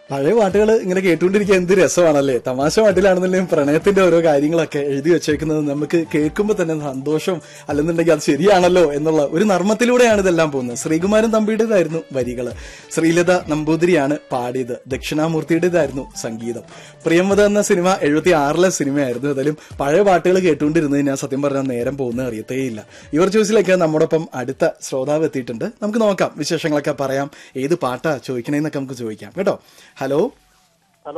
പഴയ പാട്ടുകൾ ഇങ്ങനെ കേട്ടുകൊണ്ടിരിക്കാൻ എന്ത് രസമാണല്ലേ തമാശ പാട്ടിലാണെന്നുണ്ടെങ്കിലും പ്രണയത്തിന്റെ ഓരോ കാര്യങ്ങളൊക്കെ എഴുതി വെച്ചേക്കുന്നത് നമുക്ക് കേൾക്കുമ്പോൾ തന്നെ സന്തോഷം അല്ലെന്നുണ്ടെങ്കിൽ അത് ശരിയാണല്ലോ എന്നുള്ള ഒരു നർമ്മത്തിലൂടെയാണ് ഇതെല്ലാം പോകുന്നത് ശ്രീകുമാരൻ തമ്പിയുടേതായിരുന്നു വരികള് ശ്രീലത നമ്പൂതിരിയാണ് പാടിയത് ദക്ഷിണാമൂർത്തിയുടേതായിരുന്നു സംഗീതം പ്രിയമത എന്ന സിനിമ എഴുപത്തി ആറിലെ സിനിമയായിരുന്നു ഏതായാലും പഴയ പാട്ടുകൾ കേട്ടുകൊണ്ടിരുന്നത് ഞാൻ സത്യം പറഞ്ഞാൽ നേരം പോകുന്ന അറിയത്തേയില്ല ഇവർ ചോയ്സിലേക്ക് നമ്മോടൊപ്പം അടുത്ത ശ്രോതാവ് എത്തിയിട്ടുണ്ട് നമുക്ക് നോക്കാം വിശേഷങ്ങളൊക്കെ പറയാം ഏത് പാട്ടാ ചോദിക്കണേന്നൊക്കെ നമുക്ക് ചോദിക്കാം കേട്ടോ ഹലോ